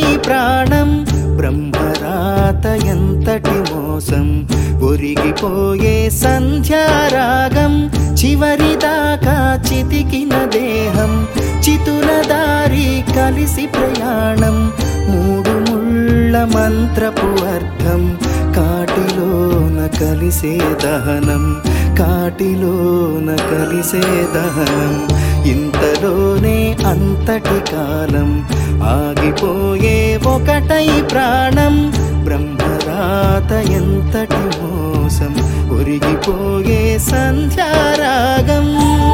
ఒకటై ప్రాణం బ్రహ్మరాత ఎంతటి మోసం ఒరిగిపోయే సంధ్యారాగం చివరిదాకా చితికిన దేహం చితుల దారి కలిసి ప్రయాణం మూడు ముళ్ళ మంత్రపు అర్థం కాటిలోన కలిసే దహనం కాటిలోన కలిసే దహనం ఇంతలోనే అంతటి కాలం ఆగిపోయే ఒకటై ప్రాణం బ్రహ్మరాత ఎంతటి మోసం ఒరిగిపోయే సంధ్యారాగం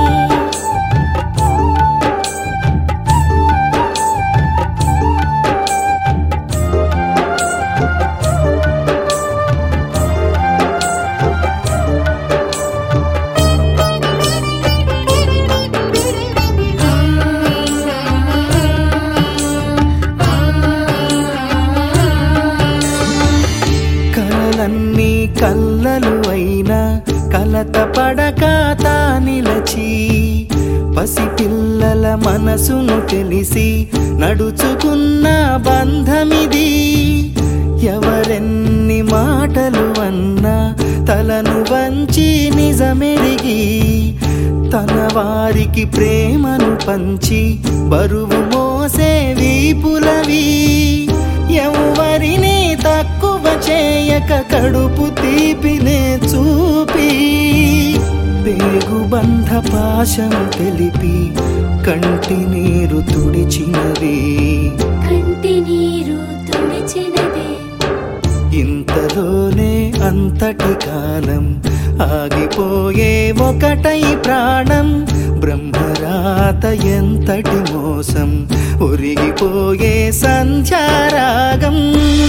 కలలన్నీ కల్లలు అయినా కలత పడక తా నిలచి పసిపిల్లల మనసును తెలిసి నడుచుకున్న బంధమిది ఎవరెన్ని మాటలు అన్నా తలను వంచి నిజమెరిగి తన వారికి ప్రేమను పంచి బరువు మోసే వీపులవి ఎవరిని తక్కువ చేయక కడుపు తీపినే చూపి పేగుబంధ పాశం తెలిపి కంటి నీరు తుడిచినవి కంటి నీరు తుడిచినదే ఇంతలోనే అంతటి కాలం ఆగిపోయే ఒకటై ప్రాణం బ్రహ్మరాత ఎంతటి మోసం ఒరిగిపోయే సంధ్యారాగం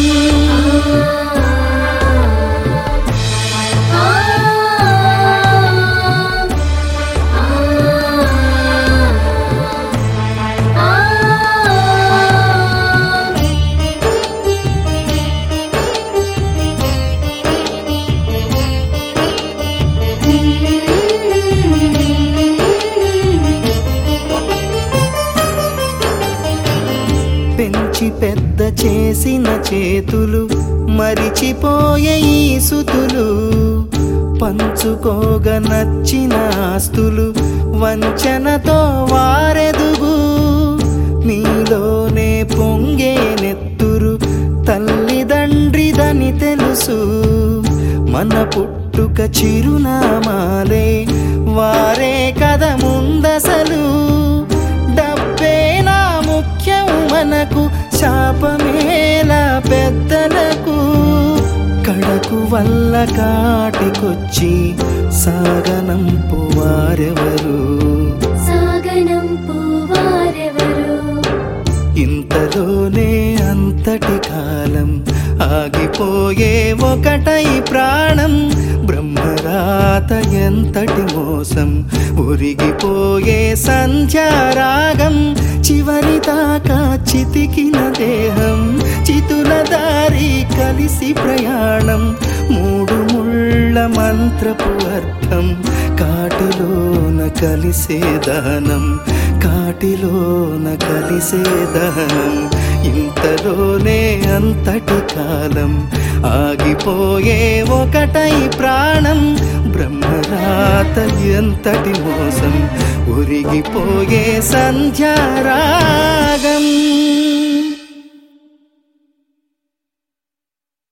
ఆ పెంచి పెద్ద చేసిన చేతులు మరిచిపోయే ఈ సుతులు పంచుకోగ నచ్చిన ఆస్తులు వంచనతో వారెదుగు మీలోనే పొంగే నెత్తురు తల్లిదండ్రిదని తెలుసు మన పుట్టుక చిరునామాలే వారే కథ ముందసలు డబ్బే నా ముఖ్యం మనకు శాపమేలా పెద్దలకు కడకు వల్ల కాటికొచ్చి సాగనంపు వారెవరు సాగనంపు వారెవరు ఇంతలోనే అంతటి కాలం ఆగిపోయే ఒకటై ప్రాణం బ్రహ్మరాత ఎంతటి మోసం ఉరిగిపోయే సంధ్యారాగం చివరి దాకా చితికిన దేహం చితుల దారి కలిసి ప్రయాణం మూడు ముళ్ళ మంత్రపు అర్థం కాటిలోన కలిసే దహనం కాటిలోన కలిసే దహనం ఇంతలోనే అంతటి కాలం ఆగిపోయే ఒకటై ప్రాణం బ్రహ్మరాత ఎంతటి మోసం ఉరిగిపోయే సంధ్యారాగం